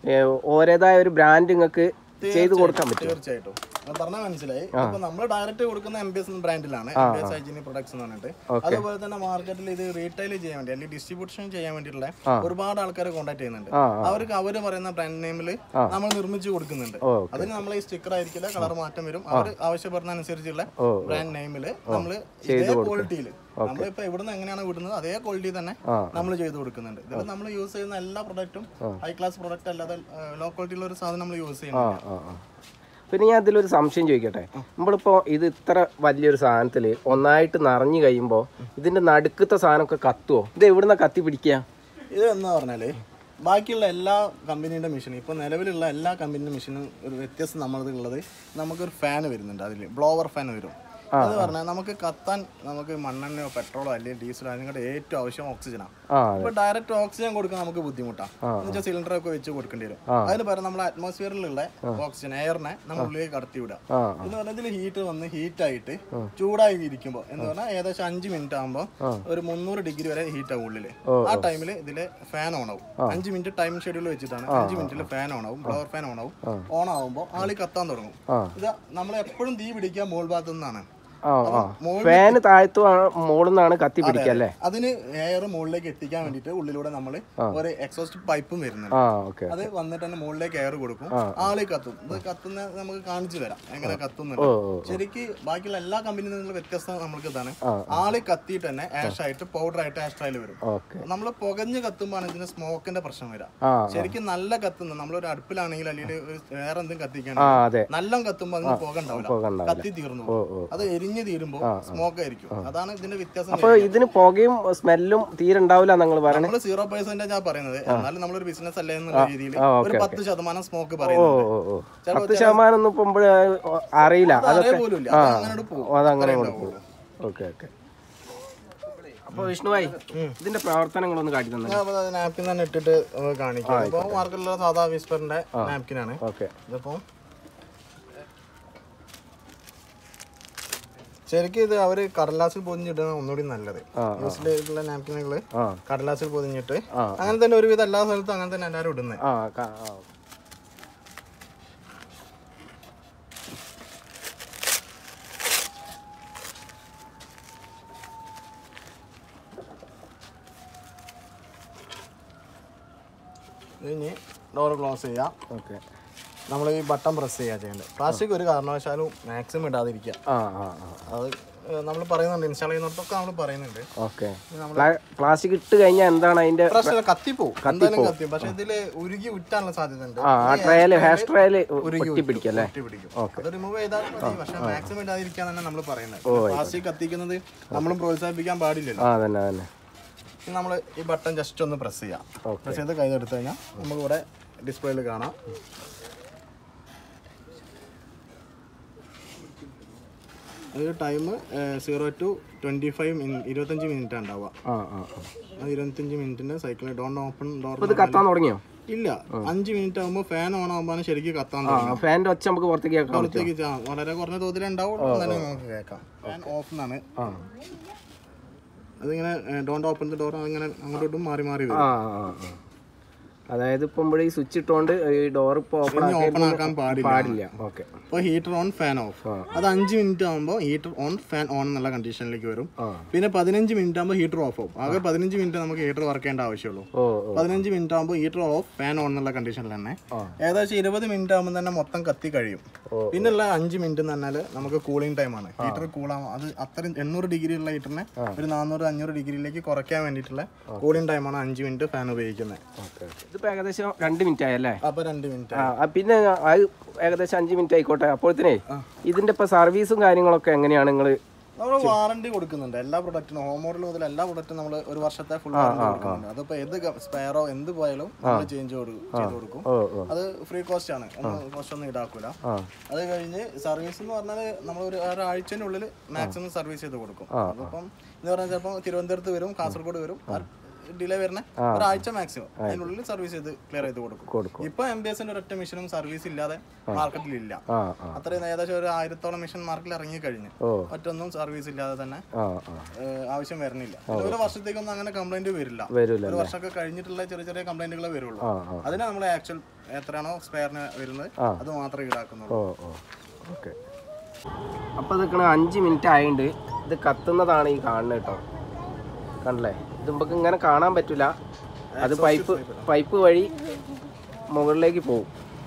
ഓരോതായ ഒരു ബ്രാൻഡ് നിങ്ങൾക്ക് ചെയ്തു കൊടുക്കാൻ പറ്റുമോ തീർച്ചയായിട്ടും അത് പറഞ്ഞാൽ മനസ്സിലായി അപ്പൊ നമ്മൾ ഡയറക്റ്റ് കൊടുക്കുന്ന എം ബി എസ് ബ്രാൻഡിലാണ് M B S hygienic products എന്ന് പറഞ്ഞിട്ട് അതുപോലെ തന്നെ മാർക്കറ്റിൽ ഇത് റീറ്റെയിൽ ചെയ്യാൻ വേണ്ടി അല്ലെങ്കിൽ ഡിസ്ട്രിബ്യൂഷൻ ചെയ്യാൻ വേണ്ടിയിട്ടുള്ള ഒരുപാട് ആൾക്കാർ കോൺടാക്ട് ചെയ്യുന്നുണ്ട് ആ, അവർക്ക് അവര് പറയുന്ന ബ്രാൻഡ് നെയിമിൽ നമ്മൾ നിർമ്മിച്ചു കൊടുക്കുന്നുണ്ട് ഓ, അതിന് നമ്മൾ ഈ സ്റ്റിക്കർ ആയിരിക്കില്ല കളർ മാറ്റം വരും അവർ ആവശ്യപ്പെടുന്ന അനുസരിച്ചുള്ള ഓ, ബ്രാൻഡ് നെയിമിൽ നമ്മൾ ഇതേ ക്വാളിറ്റിയിൽ നമ്മളിപ്പോ ഇവിടുന്ന് എങ്ങനെയാണ് വിടുന്നത് അതേ ക്വാളിറ്റി തന്നെ ആ. നമ്മൾ ചെയ്ത് കൊടുക്കുന്നുണ്ട് ഇതിൽ നമ്മൾ യൂസ് ചെയ്യുന്ന എല്ലാ പ്രൊഡക്റ്റും ഹൈ ക്ലാസ് പ്രൊഡക്റ്റ് അല്ലാതെ ലോ ക്വാളിറ്റിയുള്ള ഒരു സാധനം നമ്മൾ യൂസ് ആ ചെയ്യുന്നുണ്ട് ആ ആ പിന്നെ ഞാൻ അതിലൊരു സംശയം ചോദിക്കട്ടെ നമ്മളിപ്പോൾ ഇത് ഇത്ര വലിയൊരു സാധനത്തിൽ ഒന്നായിട്ട് നിറഞ്ഞു കഴിയുമ്പോൾ ഇതിൻ്റെ നടുക്കത്തെ സാധനമൊക്കെ കത്തുവോ ഇത് എവിടുന്ന കത്തി പിടിക്കുക ഇത് എന്ന് പറഞ്ഞാല് ബാക്കിയുള്ള എല്ലാ കമ്പനീൻ്റെ മെഷീനും ഇപ്പോൾ നിലവിലുള്ള എല്ലാ കമ്പനീൻ്റെ മെഷീനും ഒരു വ്യത്യസ്തം നമ്മളത് ഉള്ളത് നമുക്കൊരു ഫാൻ വരുന്നുണ്ട് അതിൽ ബ്ലോവർ ഫാൻ വരും അത് പറഞ്ഞാൽ നമുക്ക് കത്താൻ നമുക്ക് മണ്ണെണ്ണയോ പെട്രോളോ അല്ലെങ്കിൽ ഡീസലോ അതിനൊക്കെ ഏറ്റവും ആവശ്യം ഓക്സിജനാണ് ആ ഇപ്പൊ ഡയറക്റ്റ് ഓക്സിജൻ കൊടുക്കാൻ നമുക്ക് ബുദ്ധിമുട്ടാണ് എന്നുവെച്ചാൽ സിലിണ്ടർ ഒക്കെ വെച്ച് കൊടുക്കേണ്ടി വരും അതിന് പകരം നമ്മുടെ അറ്റ്മോസ്ഫിയറിലുള്ള ഓക്സിജൻ എയറിനെ നമ്മൾ ഉള്ളിലേക്ക് കടത്തി വിടുക ആ എന്ന് പറഞ്ഞാൽ ഇതിൽ ഹീറ്റ് വന്ന് ഹീറ്റ് ആയിട്ട് ചൂടായി ഇരിക്കുമ്പോൾ എന്ന് പറഞ്ഞാൽ ഏകദേശം അഞ്ച് മിനിറ്റ് ആകുമ്പോൾ ഒരു മുന്നൂറ് ഡിഗ്രി വരെ ഹീറ്റ് ആവും ഉള്ളില് ആ ടൈമിൽ ഇതില് ഫാൻ ഓൺ ആവും അഞ്ച് മിനിറ്റ് ടൈം ഷെഡ്യൂൾ വെച്ചിട്ടാണ് അഞ്ച് മിനിറ്റിൽ ഫാൻ ഓൺ ആവും ബ്ലോവർ ഫാൻ ഓൺ ആവും ഓൺ ആവുമ്പോൾ ആളി കത്താൻ തുടങ്ങും ആ. ഇത് നമ്മൾ എപ്പോഴും തീ പിടിക്കുക മോൾ ഭാഗത്തു നിന്നാണ് ആ ആ ഫാന് താഴത്തു മുകളിൽ നിന്നാണ് കത്തി പിടിക്കുക അല്ലേ അതിന് എയർ മുകളിലേക്ക് എത്തിക്കാൻ വേണ്ടിയിട്ട് ഉള്ളിലൂടെ നമ്മൾ ഒരു എക്സോസ്റ്റ് പൈപ്പും വരുന്നുണ്ട് ആ ഓക്കെ അത് വന്നിട്ട് തന്നെ മുകളിലേക്ക് എയർ കൊടുക്കും ആളി കത്തും ഇത് കത്തുന്ന നമുക്ക് കാണിച്ചു തരാം എങ്ങനെ ഓ കത്തുന്നുണ്ട് ഓ ശരിക്ക് ബാക്കിയുള്ള എല്ലാ കമ്പനിയിൽ നിന്നുള്ള വ്യത്യസ്തം നമ്മൾക്ക് ഇതാണ് ആളി കത്തിയിട്ട് തന്നെ ആഷ് ആയിട്ട് പൗഡർ ആയിട്ട് ആഷ് ട്രയൽ വരും ഓക്കെ നമ്മൾ പുകഞ്ഞ് കത്തുമ്പോഴാണ് ഇതിന് സ്മോക്കിന്റെ പ്രശ്നം വരാം ആ ശരിക്കും നല്ല കത്തുന്ന നമ്മളൊരു അടുപ്പിലാണെങ്കിൽ അല്ലെങ്കിൽ ഒരു വേറെ എന്തും ആ കത്തിക്കുകയാണെങ്കിൽ അതെ നല്ല കത്തുമ്പോൾ അതിന് പുക ഉണ്ടാവില്ല പുക ഉണ്ടാവില്ല. കത്തി തീർന്നു ഓ പോകും. ഓ അത് എരിഞ്ഞ് തീരുമ്പോൾ സ്മോക്ക് ആയിരിക്കും അതാണ് ഇതിന്റെ വ്യത്യാസം അപ്പോൾ ഇതിന് പുകയും സ്മെല്ലും തീരെ ഉണ്ടാവില്ല നിങ്ങൾ പറയണേ നമ്മള് സീറോ പെർസെന്റേജ് ആ പറയുന്നത് എന്നാലും നമ്മളൊരു ബിസിനസ് അല്ലേ എന്നുള്ള രീതിയിൽ ആ, ഒരു പത്ത് ശതമാനം സ്മോക്ക് ഓ പറയുന്നുണ്ട് ഓ ഓ പത്ത് ശതമാനം ഒന്നും ഇപ്പൊ അറിയില്ല അത് അതൊക്കെ അറിയ പോലും ഇല്ല അത് അങ്ങനെ പോകും അതങ്ങനെ അത്രേ കൊടുക്കും ഉണ്ടാവുള്ളൂ. ഓക്കെ ഓക്കെ അപ്പോൾ വിഷ്ണുവായി ഇതിന്റെ പ്രവർത്തനങ്ങളൊന്ന് കാട്ടി തന്നെ നാപ്കിൻ തന്നെ ഇട്ടിട്ട് നമുക്ക് കാണിക്കാം ഇപ്പൊ മാർക്കറ്റിലുള്ള സാധാ വിസ്പറിന്റെ നാപ്കിൻ ആണ് ഓക്കെ ഇതിപ്പോ ശരിക്കും ഇത് അവര് കടലാസിൽ പൊതിഞ്ഞിടുന്ന ഒന്നുകൂടി നല്ലത് യൂസ്ഡ് ആയിട്ടുള്ള നാപ്കിനുകള് ആ കടലാസിൽ പൊതിഞ്ഞിട്ട് ആ. അങ്ങനെ തന്നെ ഒരുവിധം എല്ലാ സ്ഥലത്തും അങ്ങനെ തന്നെ എല്ലാവരും ഇടുന്നത് ആ ക- ആ ഇനി ഡോർ ക്ലോസ് ചെയ്യാം ഓക്കെ നമ്മൾ ഈ ബട്ടൺ പ്രസ് ചെയ്യുക ചെയ്യേണ്ടത് പ്ലാസ്റ്റിക് ഒരു കാരണവശാലും മാക്സിമം ഇടാതിരിക്കുക ആ ആ ആ അത് നമ്മൾ പറയുന്നുണ്ട് ഇൻസ്റ്റാൾ ചെയ്യുന്നിടത്തൊക്കെ നമ്മൾ പറയുന്നുണ്ട് ഓക്കെ പ്ലാസ്റ്റിക് ഇട്ട് കഴിഞ്ഞാൽ എന്താണ് അതിന്റെ പ്രശ്നം കത്തിപ്പോവും എന്തായാലും കത്തിയും പക്ഷെ ഇതില് ഉരുകി ഉറ്റാനുള്ള സാധ്യത ഉണ്ട് ആ ആ ട്രയല് ഹെയർ ട്രയല് ഒട്ടി പിടിക്കല്ലേ പിടിക്കും അത് റിമൂവ് ചെയ്താൽ മതി പക്ഷെ മാക്സിമം ഇടാതിരിക്കാൻ തന്നെ നമ്മൾ പറയുന്നത് പ്ലാസ്റ്റിക് കത്തിക്കുന്നത് നമ്മളും പ്രോത്സാഹിപ്പിക്കാൻ പാടില്ലല്ലോ ആ അതന്നെ അതന്നെ ഇനി നമ്മൾ ഈ ബട്ടൺ ജസ്റ്റ് ഒന്ന് പ്രസ് ചെയ്യാം Okay. പ്രസ് ചെയ്ത് കയ്യിലെടുത്ത് കഴിഞ്ഞാൽ നമുക്ക് ഇവിടെ ഡിസ്പ്ലേയിൽ കാണാം അത് time zero two twenty five ഇരുപത്തഞ്ച് മിനിറ്റ് ഉണ്ടാവുക ആ ആ ആ ആ ഇരുപത്തഞ്ച് മിനിറ്റിന്റെ സൈക്കിൾ ഡോൺ ഓപ്പൺ ഡോർ ഇത് കത്താൻ തുടങ്ങിയോ ഇല്ല അഞ്ച് മിനിറ്റ് ആകുമ്പോൾ ഫാൻ ഓൺ ആകുമ്പോൾ ശരിക്കും കത്താൻ ആ തുടങ്ങും ഫാനിന്റെ ഒച്ച നമുക്ക് പുറത്തേക്ക് കേൾക്കാം പുറത്തേക്ക് ചാ- വളരെ കുറഞ്ഞ തോതിൽ ഉണ്ടാവുള്ളൂ തന്നെ നമുക്ക് കേൾക്കാം ഫാൻ ഓഫ് എന്നാണ് ആ അതിങ്ങനെ ഡോണ്ട് ഓപ്പൺ ദ ഡോർ അങ്ങനെ അങ്ങോട്ടും മാറി മാറി വരും ആ ആ ആ. അതായത് ഇപ്പം ഇവിടെ ഈ സ്വിച്ച് ഇട്ടുകൊണ്ട് ഈ ഡോർ ഇപ്പോൾ ഓപ്പൺ ഇനി ഓപ്പൺ ആക്കാൻ പാടില്ല പാടില്ല ഓക്കെ അപ്പോൾ ഹീറ്റർ ഓൺ ഫാൻ ഓഫ് അത് അഞ്ച് മിനിറ്റ് ആകുമ്പോൾ ഹീറ്റർ ഓൺ ഫാൻ ഓൺ എന്നുള്ള കണ്ടീഷനിലേക്ക് വരും ആ പിന്നെ പതിനഞ്ച് മിനിറ്റ് ആകുമ്പോൾ ഹീറ്റർ ഓഫ് ആവും ആകെ പതിനഞ്ച് മിനിറ്റ് നമുക്ക് ഹീറ്റർ വർക്ക് ചെയ്യേണ്ട ആവശ്യമുള്ളൂ ഓ ഓ പതിനഞ്ച് മിനിറ്റ് ആകുമ്പോൾ ഹീറ്റർ ഓഫ് ഫാൻ ഓൺ എന്നുള്ള കണ്ടീഷനിൽ തന്നെ ഏകദേശം ഇരുപത് മിനിറ്റ് ആകുമ്പോൾ തന്നെ മൊത്തം കത്തി കഴിയും ഓ. പിന്നെയുള്ള അഞ്ച് മിനിറ്റ് എന്ന് പറഞ്ഞാൽ നമുക്ക് കൂളിംഗ് ടൈമാണ് ഹീറ്റർ കൂളാവും അത് അത്രയും എണ്ണൂറ് ഡിഗ്രി ഉള്ള ഹീറ്ററിനെ ഒരു നാനൂറ് അഞ്ഞൂറ് ഡിഗ്രിയിലേക്ക് കുറയ്ക്കാൻ വേണ്ടിയിട്ടുള്ള കൂളിംഗ് ടൈമാണ് അഞ്ച് മിനിറ്റ് ഫാൻ ഉപയോഗിക്കുന്നത് ഓക്കെ ഇതിപ്പോൾ ഏകദേശം രണ്ട് മിനിറ്റ് ആയല്ലേ അപ്പോൾ രണ്ട് മിനിറ്റ് ആ ആ, പിന്നെ അത് ഏകദേശം അഞ്ച് മിനിറ്റ് ആയിക്കോട്ടെ അപ്പോഴത്തേനേ ഇതിന്റെ ഇപ്പൊ സർവീസും കാര്യങ്ങളൊക്കെ എങ്ങനെയാണ് നിങ്ങൾ നമ്മൾ വാറണ്ടി കൊടുക്കുന്നുണ്ട് എല്ലാ പ്രൊഡക്റ്റിനും ഹോം മോഡൽ മുതൽ എല്ലാ പ്രൊഡക്റ്റും നമ്മൾ ഒരു വർഷത്തെ ഫുൾ വാറണ്ടി കൊടുക്കുന്നുണ്ട് അതിപ്പോൾ ഏത് സ്പെയറോ എന്ത് പോയാലും നമ്മൾ ചേഞ്ച് ചെയ്ത് കൊടുക്കും ഓ ഓ അത് ഫ്രീ കോസ്റ്റ് ആണ് കോസ്റ്റ് ഒന്നും ഈടാക്കൂല ആ അത് കഴിഞ്ഞ് സർവീസ് എന്ന് പറഞ്ഞാൽ നമ്മൾ ഒരു ഒരാഴ്ചനുള്ളിൽ മാക്സിമം സർവീസ് ചെയ്ത് കൊടുക്കും അതിപ്പം എന്ന് പറഞ്ഞാൽ ചിലപ്പോൾ തിരുവനന്തപുരത്ത് വരും കാസർഗോഡ് വരും ഡിലേ വരുന്ന ഒരാഴ്ച മാക്സിമം അതിനുള്ളിൽ സർവീസ് ചെയ്ത് ക്ലിയർ ചെയ്ത് കൊടുക്കും കൊടുക്കും ഇപ്പൊ എം ബി എസിന്റെ ഒരൊറ്റ മെഷീനും സർവീസ് ഇല്ലാതെ മാർക്കറ്റിൽ ഇല്ല ആ ആ അത്രയും ഏകദേശം ഒരു ആയിരത്തോളം മെഷീൻ മാർക്കറ്റിൽ ഇറങ്ങി കഴിഞ്ഞു ഓ മറ്റൊന്നും സർവീസ് ഇല്ലാതെ തന്നെ ആ ആ ഏഹ്, ആവശ്യം വരുന്നില്ല പിന്നെ ഒരു വർഷത്തേക്കൊന്നും അങ്ങനെ കംപ്ലൈന്റ് വരില്ല വരൂല ഒരു വർഷമൊക്കെ കഴിഞ്ഞിട്ടുള്ള ചെറിയ ചെറിയ കംപ്ലൈന്റുകളെ വരുള്ളൂ ആ ആ അതിനെ നമ്മൾ ആക്ച്വൽ എത്രയാണോ സ്പെയറിന് വരുന്നത് അത് മാത്രമേ ഈടാക്കുന്നുള്ളൂ ഓ ഓ ഓക്കെ അപ്പോൾ ഇതൊക്കെ അഞ്ച് മിനിറ്റ് ആയിട്ടുണ്ട് ഇത് കത്തുന്നതാണ് ഈ കാണുന്നത് കേട്ടോ കണ്ടല്ലേ ഇത് നമുക്ക് ഇങ്ങനെ കാണാൻ പറ്റില്ല അത് പൈപ്പ് പൈപ്പ് വഴി മുകളിലേക്ക് പോകും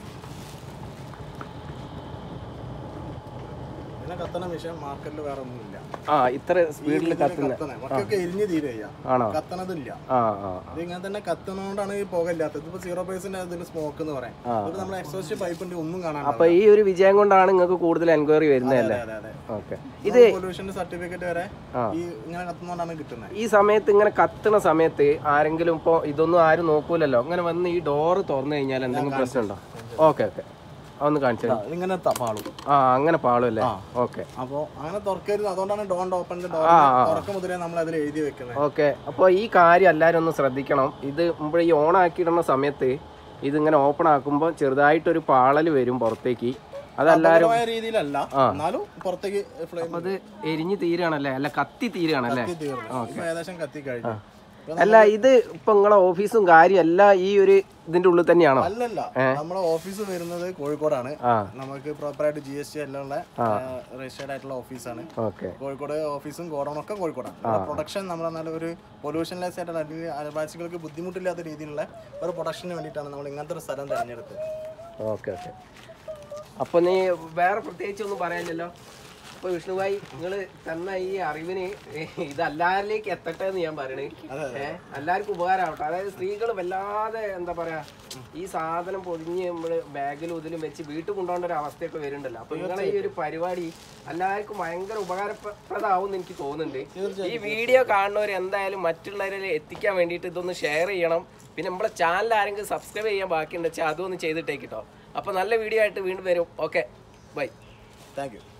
പിന്നെ കത്തണ മെഷീൻ മാർക്കറ്റിൽ വേറെ ഒന്നുമില്ല ആ ഇത്ര സ്പീഡിൽ കത്തുന്ന കത്തണേ മറ്റൊക്കെ എരിഞ്ഞ് തീരെ ആണോ കത്തണതില്ല ആ ആ ഇത് ഇങ്ങനെ തന്നെ കത്തുന്നതുകൊണ്ടാണ് ഈ പുകയില്ലാത്തത് ഇതിപ്പോ സീറോ പേഴ്സെന്റ് അതിൽ സ്മോക്ക് എന്ന് പറയാം ഇത് നമ്മുടെ എക്സോസ്റ്റ് പൈപ്പ് ഉണ്ട് ഒന്നും കാണാൻ അപ്പോൾ ഈ ഒരു വിജയം കൊണ്ടാണ് നിങ്ങൾക്ക് കൂടുതൽ എൻക്വയറി വരുന്നതല്ലേ അതെ അതെ ഓക്കെ ഇത് പൊല്യൂഷന്റെ സർട്ടിഫിക്കറ്റ് വരെ ഈ ഇങ്ങനെ കത്തുന്നതുകൊണ്ടാണ് കിട്ടുന്നത് ഈ സമയത്ത് ഇങ്ങനെ കത്തുന്ന സമയത്ത് ആരെങ്കിലും ഇപ്പോൾ ഇതൊന്നും ആരും നോക്കൂലല്ലോ അങ്ങനെ വന്ന് ഈ ഡോറ് തുറന്നു കഴിഞ്ഞാൽ എന്തെങ്കിലും പ്രശ്നമുണ്ടോ ഓക്കെ ഓക്കെ അതൊന്ന് കാണിച്ചു തരാം. ഇതിങ്ങനെ ത- പാളും ആ അങ്ങനെ പാളുമല്ലേ ഓക്കെ അപ്പോ അങ്ങനെ തുറക്കരുത് അതുകൊണ്ടാണ് ഡോണ്ട് ഓപ്പൺ ഡോർ തുറക്കം മുതലേ നമ്മൾ അതിൽ എഴുതി വെക്കുന്നത് ഓക്കെ അപ്പോൾ ഈ കാര്യം എല്ലാവരും ഒന്ന് ശ്രദ്ധിക്കണം ഇത് മുമ്പ് ഈ ഓൺ ആക്കിയിടുന്ന സമയത്ത് ഇതിങ്ങനെ ഓപ്പൺ ആക്കുമ്പോൾ ചെറുതായിട്ടൊരു പാളൽ വരും പുറത്തേക്ക് അതെല്ലാവരും അപകടമായ രീതിയിലല്ല എന്നാലും പുറത്തേക്ക് ഫ്ലെയിം അപ്പോൾ അത് എരിഞ്ഞ് തീരുകയാണല്ലേ അല്ല കത്തി തീരുകയാണല്ലേ തീർന്നു ഇപ്പൊ ഏകദേശം കത്തി കഴിഞ്ഞു അല്ല ഇത് ഇപ്പൊ നിങ്ങളെ ഓഫീസും കാര്യം എല്ലാം ഈ ഒരു ഇതിന്റെ ഉള്ളിൽ തന്നെയാണോ അല്ലല്ല നമ്മളെ ഓഫീസ് വരുന്നത് കോഴിക്കോടാണ് ആ നമുക്ക് പ്രോപ്പറായിട്ട് ജി എസ് ടി എല്ലാം ഉള്ള രജിസ്റ്റേർഡ് ആയിട്ടുള്ള ഓഫീസാണ് ഓക്കെ കോഴിക്കോട് ഓഫീസും ഗോഡൗണും ഒക്കെ കോഴിക്കോടാണ് നമ്മുടെ പ്രൊഡക്ഷൻ നമ്മൾ നല്ല ഒരു പൊല്യൂഷൻ ലെസ് ആയിട്ടുള്ള അല്ലെങ്കിൽ അയൽവാസികൾക്ക് ബുദ്ധിമുട്ടില്ലാത്ത രീതിയിലുള്ള ഒരു പ്രൊഡക്ഷന് വേണ്ടിയിട്ടാണ് നമ്മൾ ഇങ്ങനത്തെ ഒരു സ്ഥലം തിരഞ്ഞെടുത്തത് ഓക്കെ ഓക്കെ അപ്പൊ നീ വേറെ പ്രത്യേകിച്ച് ഒന്നും പറയാനില്ലല്ലോ അപ്പൊ വിഷ്ണുഭായി നിങ്ങൾ തന്ന ഈ അറിവിന് ഇതെല്ലാരിലേക്ക് എത്തട്ടെ എന്ന് ഞാൻ പറയണേ ഏഹ് എല്ലാവർക്കും ഉപകാരമാവട്ടെ അതായത് സ്ത്രീകൾ വല്ലാതെ എന്താ പറയാ ഈ സാധനം പൊതിഞ്ഞ് നമ്മള് ബാഗിലും ഇതിലും വെച്ച് വീട്ടിൽ കൊണ്ടുപോകേണ്ട ഒരു അവസ്ഥയൊക്കെ വരുന്നുണ്ടല്ലോ അപ്പൊ നിങ്ങളെ ഈ ഒരു പരിപാടി എല്ലാവർക്കും ഭയങ്കര ഉപകാരപ്രദമാവും എന്ന് എനിക്ക് തോന്നുന്നുണ്ട് ഈ വീഡിയോ കാണുന്നവർ എന്തായാലും മറ്റുള്ളവരിൽ എത്തിക്കാൻ വേണ്ടിയിട്ട് ഇതൊന്ന് ഷെയർ ചെയ്യണം പിന്നെ നമ്മളെ ചാനൽ ആരെങ്കിലും സബ്സ്ക്രൈബ് ചെയ്യാൻ ബാക്കിയുണ്ടെന്ന് വെച്ചാൽ അതൊന്ന് ചെയ്തിട്ടേക്കിട്ടോ അപ്പോൾ നല്ല വീഡിയോ ആയിട്ട് വീണ്ടും വരും ഓക്കെ ബൈ താങ്ക് യു